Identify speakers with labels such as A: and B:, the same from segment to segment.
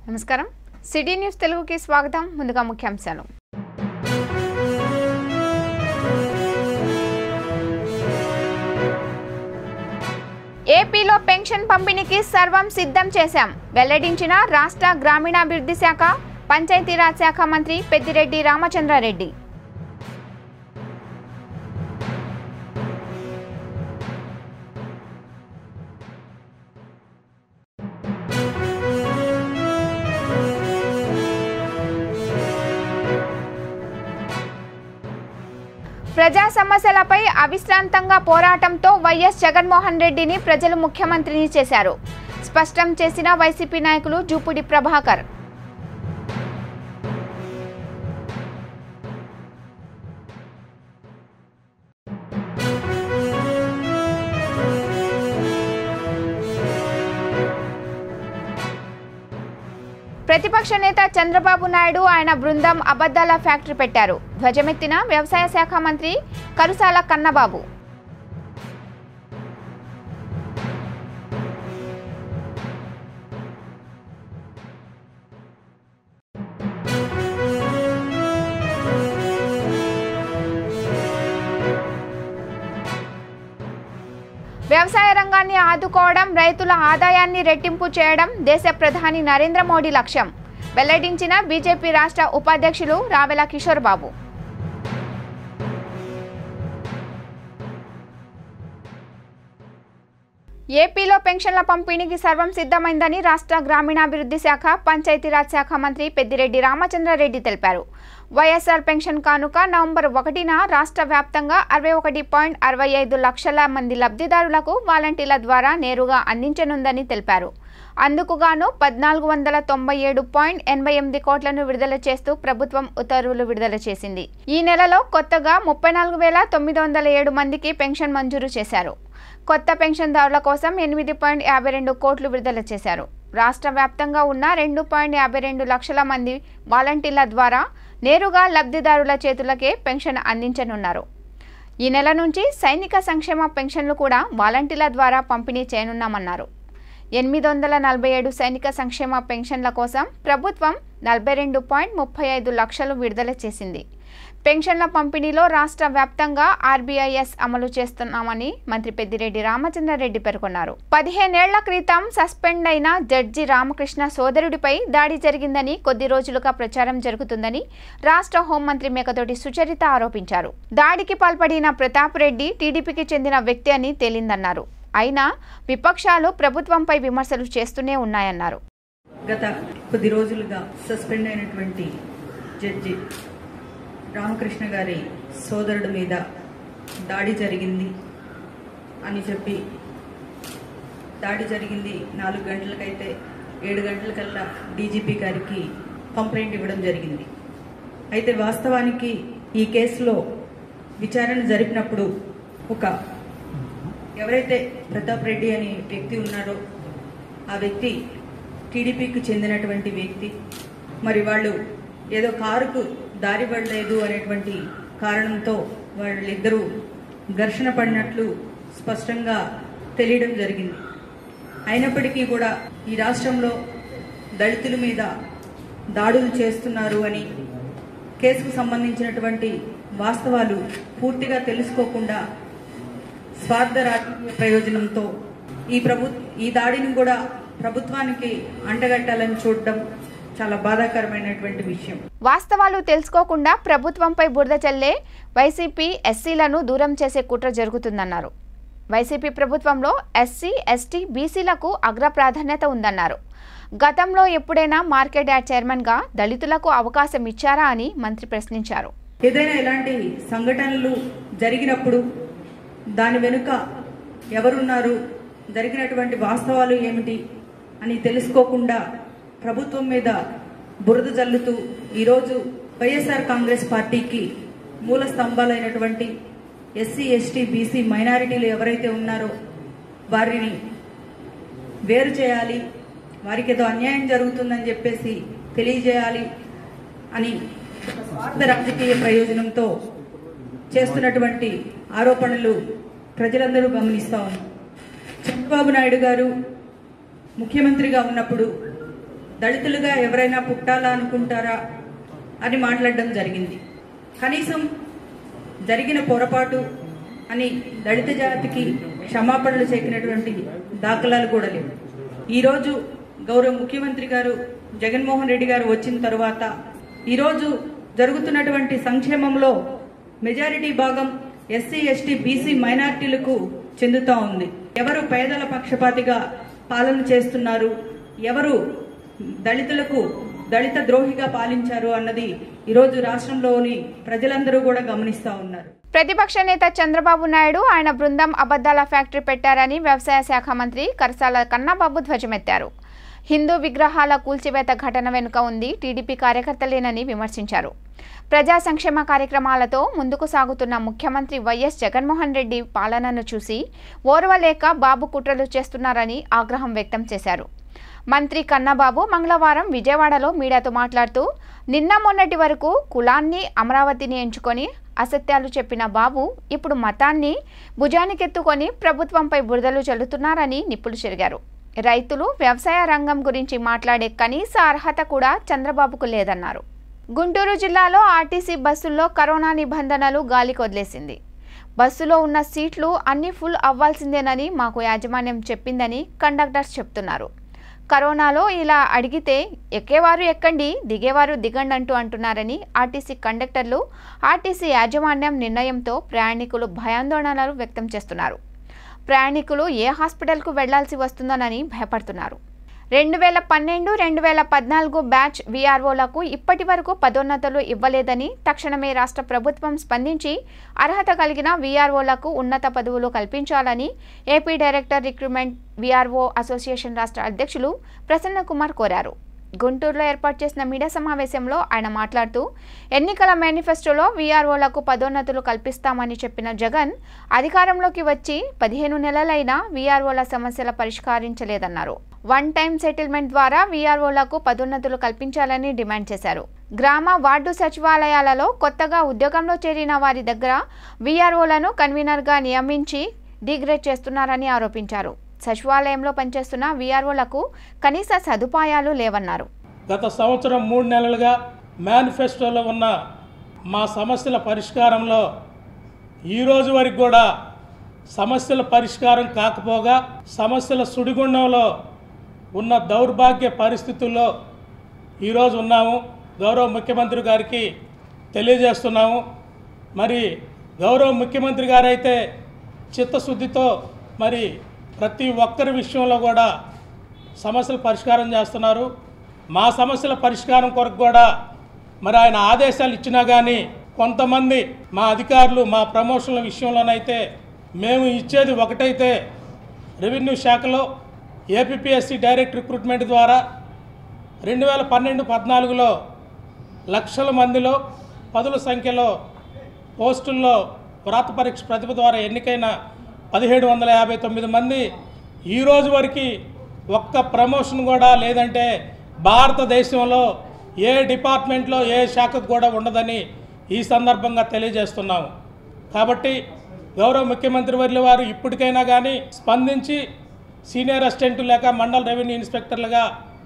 A: నమస్కారం city news తెలుగుకి స్వాగతం ముందుగా ముఖ్యాంశాలు ఏపీలో పెన్షన్ పంపిణీకి సర్వం సిద్ధం చేశాం వెల్లడించిన రాష్ట్ర గ్రామీణాభివృద్ధి శాఖ పంచాయతీరాజ్ శాఖ మంత్రి పెద్దిరెడ్డి రామచంద్రారెడ్డి ప్రజా సమస్యలపై అవిశ్రాంతంగా పోరాటంతో వైఎస్ జగన్మోహన్ రెడ్డిని ప్రజలు ముఖ్యమంత్రిని చేశారు స్పష్టం చేసిన వైసీపీ నాయకులు జూపుడి ప్రభాకర్ ప్రతిపక్ష నేత చంద్రబాబు నాయుడు ఆయన బృందం అబద్దాల ఫ్యాక్టరీ పెట్టారు ధ్వజమెత్తిన వ్యవసాయ శాఖ మంత్రి కరుసాల కన్నబాబు వ్యవసాయ రంగాన్ని ఆదుకోవడం రైతుల ఆదాయాన్ని రెట్టింపు చేయడం దేశ ప్రధాని నరేంద్ర మోడీ లక్ష్యం వెల్లడించిన బీజేపీ రాష్ట్ర ఉపాధ్యక్షులు రావెల కిషోర్ బాబు ఏపీలో పెన్షన్ల పంపిణీకి సర్వం సిద్ధమైందని రాష్ట్ర గ్రామీణాభివృద్ధి శాఖ పంచాయతీరాజ్ శాఖ మంత్రి పెద్దిరెడ్డి రామచంద్రారెడ్డి తెలిపారు వైఎస్ఆర్ పెన్షన్ కానుక నవంబర్ ఒకటిన రాష్ట్ర వ్యాప్తంగా అరవై ఒకటి పాయింట్ అరవై ఐదు లక్షల మంది లబ్ధిదారులకు వాలంటీర్ల ద్వారా నేరుగా అందించనుందని తెలిపారు అందుకుగాను పద్నాలుగు వందల తొంభై ఏడు పాయింట్ ఎనభై ఎనిమిది కోట్లను విడుదల చేస్తూ ప్రభుత్వం ఉత్తర్వులు విడుదల చేసింది ఈ నెలలో కొత్తగా ముప్పై నాలుగు వేల తొమ్మిది వందల ఏడు మందికి పెన్షన్ మంజూరు చేశారు కొత్త పెన్షన్దారుల కోసం ఎనిమిది పాయింట్ యాభై రెండు కోట్లు విడుదల చేశారు రాష్ట్ర వ్యాప్తంగా ఉన్న రెండు పాయింట్ యాభై రెండు లక్షల మంది వాలంటీర్ల ద్వారా నేరుగా లబ్ధిదారుల చేతులకే పెన్షన్ అందించనున్నారు ఈ నెల నుంచి సైనిక సంక్షేమ పెన్షన్లు కూడా వాలంటీర్ల ద్వారా పంపిణీ చేయనున్నామన్నారు ఎనిమిది వందల నలభై ఏడు సైనిక సంక్షేమ పెన్షన్ల కోసం ప్రభుత్వం నలభై రెండు పాయింట్ ముప్పై ఐదు లక్షలు విడుదల చేసింది పెన్షన్ల పంపిణీలో రాష్ట్ర వ్యాప్తంగా ఆర్బీఐఎస్ అమలు చేస్తున్నామని మంత్రి పెద్దిరెడ్డి రామచంద్రారెడ్డి పేర్కొన్నారు పదిహేనేళ్ల క్రితం సస్పెండ్ అయిన జడ్జి రామకృష్ణ సోదరుడిపై దాడి జరిగిందని కొద్ది రోజులుగా ప్రచారం జరుగుతుందని రాష్ట్ర హోంమంత్రి మేకతోటి సుచరిత ఆరోపించారు దాడికి పాల్పడిన ప్రతాప్ రెడ్డి టీడీపీకి చెందిన వ్యక్తి అని తేలిందన్నారు అయినా విపక్షాలు ప్రభుత్వంపై విమర్శలు చేస్తూనే ఉన్నాయన్నారు
B: గత కొద్ది రోజులుగా సస్పెండ్ అయినటువంటి జడ్జి రామకృష్ణ గారి సోదరుడి మీద దాడి జరిగింది అని చెప్పి దాడి జరిగింది నాలుగు గంటలకైతే ఏడు గంటలకల్లా డీజీపీ గారికి కంప్లైంట్ ఇవ్వడం జరిగింది అయితే వాస్తవానికి ఈ కేసులో విచారణ జరిపినప్పుడు ఒక ఎవరైతే ప్రతాప్ రెడ్డి అనే వ్యక్తి ఉన్నారో ఆ వ్యక్తి టీడీపీకి చెందినటువంటి వ్యక్తి మరి వాళ్ళు ఏదో కారుకు దారి పడలేదు అనేటువంటి కారణంతో వాళ్ళిద్దరూ ఘర్షణ పడినట్లు స్పష్టంగా తెలియడం జరిగింది అయినప్పటికీ కూడా ఈ రాష్ట్రంలో దళితుల మీద దాడులు చేస్తున్నారు అని కేసుకు సంబంధించినటువంటి వాస్తవాలు పూర్తిగా తెలుసుకోకుండా స్వార్థ రాజకీయ ప్రయోజనంతో ఈ ప్రభు ఈ దాడిని కూడా ప్రభుత్వానికి అంటగట్టాలని చూడడం చాలా బాధాకరమైనటువంటి విషయం
A: వాస్తవాలు తెలుసుకోకుండా ప్రభుత్వంపై బురద చల్లే వైసీపీ ఎస్సీలను దూరం చేసే కుట్ర జరుగుతుందన్నారు వైసీపీ ప్రభుత్వంలో ఎస్సీ ఎస్టీ బీసీలకు అగ్ర ప్రాధాన్యత ఉందన్నారు గతంలో ఎప్పుడైనా మార్కెట్ యార్డ్ చైర్మన్గా దళితులకు అవకాశం ఇచ్చారా అని మంత్రి ప్రశ్నించారు
B: ఏదైనా ఇలాంటి సంఘటనలు జరిగినప్పుడు దాని వెనుక ఎవరున్నారు జరిగినటువంటి వాస్తవాలు ఏమిటి అని తెలుసుకోకుండా ప్రభుత్వం మీద బురద జల్లుతూ ఈరోజు వైఎస్ఆర్ కాంగ్రెస్ పార్టీకి మూల స్తంభాలైనటువంటి ఎస్సీ ఎస్టీ బీసీ మైనారిటీలు ఎవరైతే ఉన్నారో వారిని వేరు చేయాలి వారికి ఏదో అన్యాయం జరుగుతుందని చెప్పేసి తెలియజేయాలి అని స్వార్థ రాజకీయ ప్రయోజనంతో చేస్తున్నటువంటి ఆరోపణలు ప్రజలందరూ గమనిస్తా ఉన్నారు చంద్రబాబు నాయుడు గారు ముఖ్యమంత్రిగా ఉన్నప్పుడు దళితులుగా ఎవరైనా పుట్టాలా అనుకుంటారా అని మాట్లాడడం జరిగింది కనీసం జరిగిన పొరపాటు అని దళిత జాతికి క్షమాపణలు చెప్పినటువంటి దాఖలాలు కూడా లేవు ఈరోజు గౌరవ ముఖ్యమంత్రి గారు జగన్మోహన్ రెడ్డి గారు వచ్చిన తర్వాత ఈరోజు జరుగుతున్నటువంటి సంక్షేమంలో మెజారిటీ భాగం ఎస్సీ ఎస్టీ బీసీ మైనార్టీలకు చెందుతా ఉంది ఎవరు పేదల పక్షపాతిగా పాలన చేస్తున్నారు ఎవరు దళితులకు దళిత ద్రోహిగా పాలించారు అన్నది ఈరోజు రాష్ట్రంలోని ప్రజలందరూ కూడా గమనిస్తా ఉన్నారు
A: ప్రతిపక్ష నేత చంద్రబాబు నాయుడు ఆయన బృందం అబద్దాల ఫ్యాక్టరీ పెట్టారని వ్యవసాయ శాఖ మంత్రి కరసాల కన్నాబాబు ధ్వజమెత్తారు హిందూ విగ్రహాల కూల్చివేత ఘటన వెనుక ఉంది టీడీపీ కార్యకర్తలేనని విమర్శించారు ప్రజా సంక్షేమ కార్యక్రమాలతో ముందుకు సాగుతున్న ముఖ్యమంత్రి వైఎస్ జగన్మోహన్ రెడ్డి పాలనను చూసి ఓర్వలేక బాబు కుట్రలు చేస్తున్నారని ఆగ్రహం వ్యక్తం చేశారు మంత్రి కన్నబాబు మంగళవారం విజయవాడలో మీడియాతో మాట్లాడుతూ నిన్న మొన్నటి వరకు కులాన్ని అమరావతిని ఎంచుకొని అసత్యాలు చెప్పిన బాబు ఇప్పుడు మతాన్ని భుజానికెత్తుకొని ప్రభుత్వంపై బురదలు చల్లుతున్నారని నిప్పులు చెరిగారు రైతులు వ్యవసాయ రంగం గురించి మాట్లాడే కనీస అర్హత కూడా చంద్రబాబుకు లేదన్నారు గుంటూరు జిల్లాలో ఆర్టీసీ బస్సుల్లో కరోనా నిబంధనలు గాలికి వదిలేసింది బస్సులో ఉన్న సీట్లు అన్ని ఫుల్ అవ్వాల్సిందేనని మాకు యాజమాన్యం చెప్పిందని కండక్టర్స్ చెప్తున్నారు కరోనాలో ఇలా అడిగితే ఎక్కేవారు ఎక్కండి దిగేవారు దిగండి అంటూ అంటున్నారని ఆర్టీసీ కండక్టర్లు ఆర్టీసీ యాజమాన్యం నిర్ణయంతో ప్రయాణికులు భయాందోళనలు వ్యక్తం చేస్తున్నారు ప్రయాణికులు ఏ హాస్పిటల్కు వెళ్లాల్సి వస్తుందోనని భయపడుతున్నారు రెండు వేల పన్నెండు రెండు వేల పద్నాలుగు బ్యాచ్ వీఆర్ఓలకు ఇప్పటి వరకు పదోన్నతులు ఇవ్వలేదని తక్షణమే రాష్ట్ర ప్రభుత్వం స్పందించి అర్హత కలిగిన వీఆర్ఓలకు ఉన్నత పదవులు కల్పించాలని AP director recruitment VRO association రాష్ట్ర అధ్యక్షులు ప్రసన్న కుమార్ కోరారు గుంటూరులో ఏర్పాటు చేసిన మీడియా సమావేశంలో ఆయన మాట్లాడుతూ ఎన్నికల మేనిఫెస్టోలో వీఆర్ఓలకు పదోన్నతులు కల్పిస్తామని చెప్పిన జగన్ అధికారంలోకి వచ్చి పదిహేను నెలలైనా వీఆర్ఓల సమస్యల పరిష్కరించలేదన్నారు వన్ టైం సెటిల్మెంట్ ద్వారా వీఆర్ఓలకు పదోన్నతులు కల్పించాలని డిమాండ్ చేశారు గ్రామ వార్డు సచివాలయాలలో కొత్తగా ఉద్యోగంలో చేరిన వారి దగ్గర వీఆర్ఓలను కన్వీనర్గా నియమించి డిగ్రేడ్ చేస్తున్నారని ఆరోపించారు సచివాలయంలో పనిచేస్తున్న వీఆర్ఓలకు కనీస సదుపాయాలు లేవన్నారు
C: గత సంవత్సరం మూడు నెలలుగా మేనిఫెస్టోలో ఉన్న మా సమస్యల పరిష్కారంలో ఈ రోజు వరకు కూడా సమస్యల పరిష్కారం కాకపోగా సమస్యల సుడిగుండంలో ఉన్న దౌర్భాగ్య పరిస్థితుల్లో ఈరోజు ఉన్నాము గౌరవ ముఖ్యమంత్రి గారికి తెలియజేస్తున్నాము మరి గౌరవ ముఖ్యమంత్రి గారైతే చిత్తశుద్ధితో మరి ప్రతి ఒక్కరి విషయంలో కూడా సమస్యలు పరిష్కారం చేస్తున్నారు మా సమస్యల పరిష్కారం కొరకు కూడా మరి ఆయన ఆదేశాలు ఇచ్చినా కానీ కొంతమంది మా అధికారులు మా ప్రమోషన్ల విషయంలోనైతే మేము ఇచ్చేది ఒకటైతే రెవెన్యూ శాఖలో ఏపీఎస్సి డైరెక్ట్ రిక్రూట్మెంట్ ద్వారా రెండు వేల పన్నెండు పద్నాలుగులో లక్షల మందిలో పదుల సంఖ్యలో పోస్టుల్లో వ్రాత పరీక్ష ప్రతిభ ద్వారా ఎన్నికైన పదిహేడు వందల యాభై తొమ్మిది మంది ఈ రోజు వరకు ఒక్క ప్రమోషన్ కూడా లేదంటే భారతదేశంలో ఏ డిపార్ట్మెంట్లో ఏ శాఖకు కూడా ఉండదని ఈ సందర్భంగా తెలియజేస్తున్నాము కాబట్టి గౌరవ ముఖ్యమంత్రి వర్యుల వారు ఇప్పటికైనా కానీ స్పందించి సీనియర్ అసిస్టెంట్ లేక మండల రెవెన్యూ ఇన్స్పెక్టర్లుగా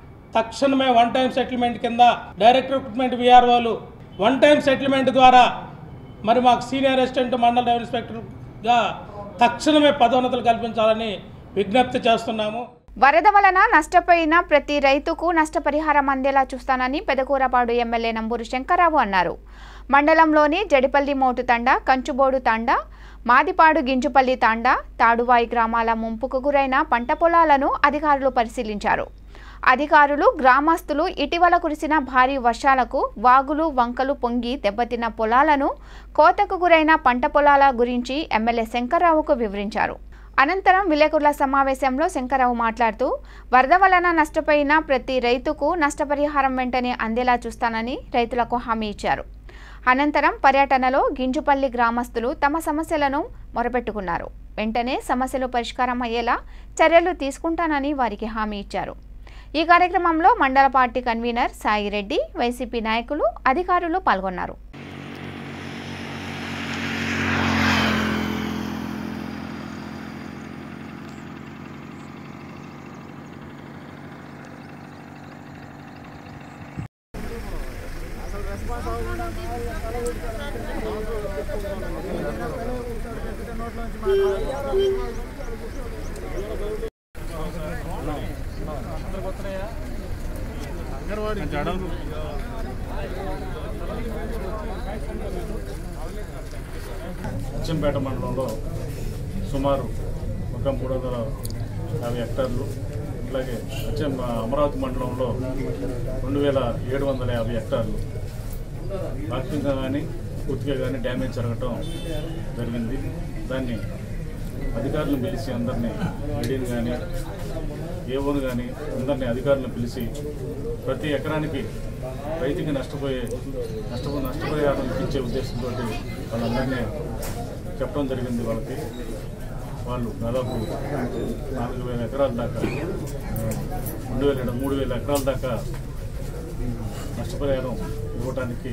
C: తక్షణమే వన్ టైం సెటిల్మెంట్ కింద డైరెక్ట్ రిక్రూట్మెంట్ విఆర్ఓలు వన్ టైం సెటిల్మెంట్ ద్వారా మరి మాకు సీనియర్ అసిస్టెంట్ మండల రెవెన్యూ ఇన్స్పెక్టర్గా తక్షణమే పదోన్నతులు కల్పించాలని విజ్ఞప్తి చేస్తున్నాము
A: వరద వలన నష్టపోయిన ప్రతి రైతుకు నష్టపరిహారం అందేలా చూస్తానని పెదకూరపాడు ఎమ్మెల్యే నంబూరు శంకర్రావు అన్నారు మండలంలోని జడిపల్లి మోటు తండ కంచుబోడు తాండ మాదిపాడు గింజుపల్లి తాండ తాడువాయి గ్రామాల ముంపుకు గురైన పంట పొలాలను అధికారులు పరిశీలించారు అధికారులు గ్రామస్తులు ఇటీవల కురిసిన భారీ వర్షాలకు వాగులు వంకలు పొంగి దెబ్బతిన్న పొలాలను కోతకు గురైన పంట పొలాల గురించి ఎమ్మెల్యే శంకర్రావుకు వివరించారు అనంతరం విలేకరుల సమావేశంలో శంకర్రావు మాట్లాడుతూ వరద వలన నష్టపోయిన ప్రతి రైతుకు నష్టపరిహారం వెంటనే అందేలా చూస్తానని రైతులకు హామీ ఇచ్చారు అనంతరం పర్యటనలో గింజుపల్లి గ్రామస్తులు తమ సమస్యలను మొరపెట్టుకున్నారు వెంటనే సమస్యలు పరిష్కారం అయ్యేలా చర్యలు తీసుకుంటానని వారికి హామీ ఇచ్చారు ఈ కార్యక్రమంలో మండల పార్టీ కన్వీనర్ సాయిరెడ్డి వైసీపీ నాయకులు అధికారులు పాల్గొన్నారు
D: అచ్చంపేట మండలంలో సుమారు ఒక మూడు వందల యాభై హెక్టార్లు అలాగే అచ్చం అమరావతి మండలంలో రెండు వేల ఏడు వందల యాభై హెక్టార్లు పాక్షికంగా కానీ పూర్తిగా కానీ డ్యామేజ్ జరగటం జరిగింది దాన్ని అధికారులను పిలిచి అందరినీ ఈడీని కానీ ఏఓను కానీ అందరినీ అధికారులను పిలిచి ప్రతి ఎకరానికి రైతుకి నష్టపోయే నష్టపో నష్టపరిహారం ఇప్పించే ఉద్దేశంతో వాళ్ళందరినీ చెప్పడం జరిగింది వాళ్ళకి వాళ్ళు దాదాపు నాలుగు వేల ఎకరాల దాకా రెండు వేల ఏడు- మూడు వేల ఎకరాల దాకా నష్టపరిహారం ఇవ్వడానికి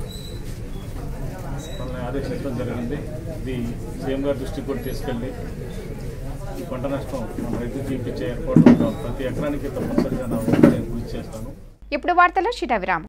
D: వాళ్ళని ఆదేశించడం జరిగింది ఇది సీఎం గారి దృష్టికి కూడా తీసుకెళ్ళి ఈ పంట నష్టం మన రైతుకి ఇప్పించే ఏర్పాటు ప్రతి ఎకరానికి తప్పనిసరిగా నా వంతు నేను కృషి చేస్తాను
A: ఇప్పుడు వార్తలో చిట విరామం